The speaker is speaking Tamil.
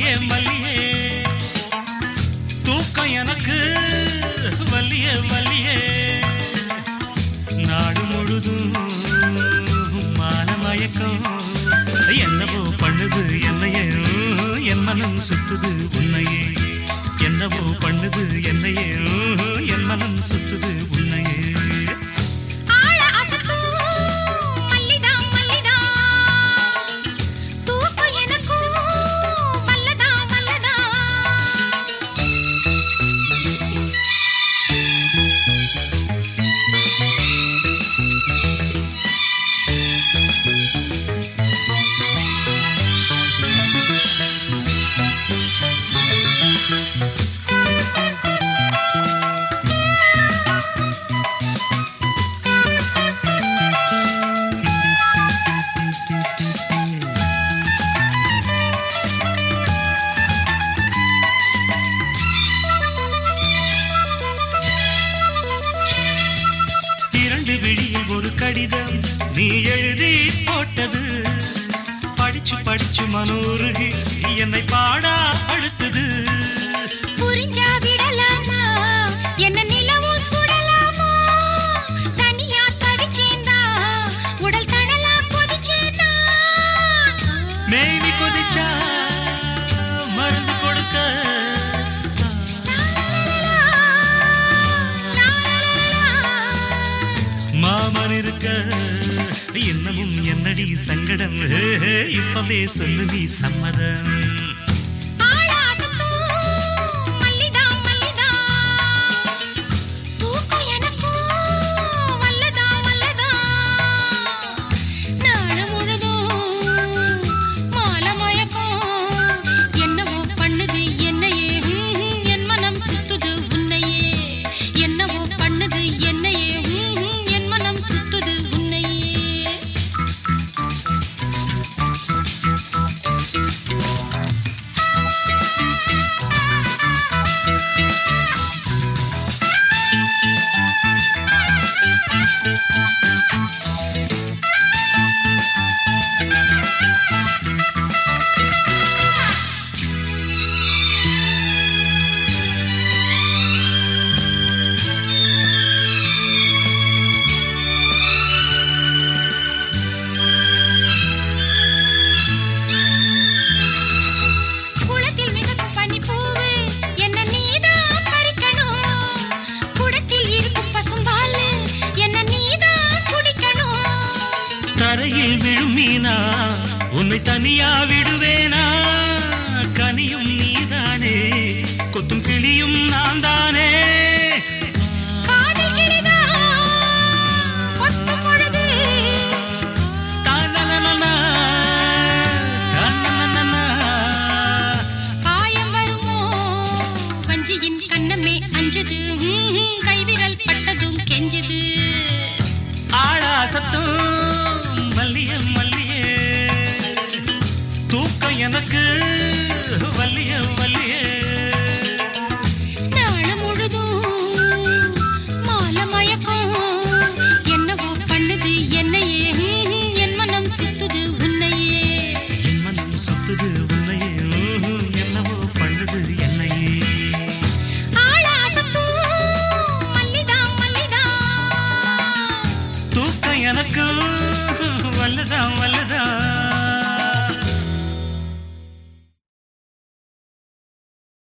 மல்லியே மல்லியே தூக்கம் எனக்கு வல்லியே வல்லியே நாடு முழுதும் மான மயக்கம் என்னவோ பண்ணுது என்னையே என் மனம் சுத்துது உன்னையே என்னவோ பண்ணுது என்னையே என் மனம் சுத்துது உன்னையே ஆள அசத்தும் மல்லிதா மல்லிதா தூக்கம் எனக்கும் வல்லதா வல்லதா இரண்டு விழியில் ஒரு கடிதம் நீ எழுதி போட்டது படிச்சு படிச்சு மனோருகி என்னை பாடா அழுத்தது புரிஞ்சா விடலாமா என்ன நிலவும் சுடலாமா தனியா தவிச்சேந்தா உடல் தடலா கொதிச்சேந்தா மேனி கொதிச்சா மருந்து கொடுக்க மாமன் இருக்க இன்னமும் என்னடி சங்கடம் இப்பவே சொல்லு நீ சம்மதம் ஆளாசத்தும் மல்லிதா மல்லிதா தூக்கம் எனக்கும் வல்லதா வல்லதா நாடு முழுதும் மாலை மயக்கம் என்னவோ பண்ணுது என்னையே ஹம், என் மனம் சுத்துது உன்னையே என்னவோ பண்ணுது என்னையே ஹம், என் மனம் சுத்துது உன்னையே குளத்தில் மிதக்கும் பனிப்பூவு என்ன நீதான் பறிக்கணும் குடத்தில் இருக்கும் பசும்பால் என்ன நீதான் குடிக்கணும் தரையில் விழும் மீனா உன்னை தனியா விடுவேனா கனியும் நீதானே கொத்தும் கிளியும் நான் தானே காதல் கிளிதான் கொத்தும் பொழுது தானனனனா, தானனனனா. காயம் வருமோ வஞ்சியின் கண்ணமே அஞ்சுது ஹம், ஹம், கைவிரல் பட்டதும் கெஞ்சுது ஆழாசத்தும் மல்லிய மல்லியே தூக்கம் எனக்கு வல்லிய வல்லியே நாள முழுதும் மாலை மயக்கம் என்னவோ பண்ணுது என்னையே ஹம், என் மனம் சுத்துது உன்னையே என் மனம் சுத்துது உன்னையே ஊஹும், என்னவோ பண்ணுது என்னையே ஆளாசத்தும் மல்லிதா மல்லிதா தூக்கம் எனக்கு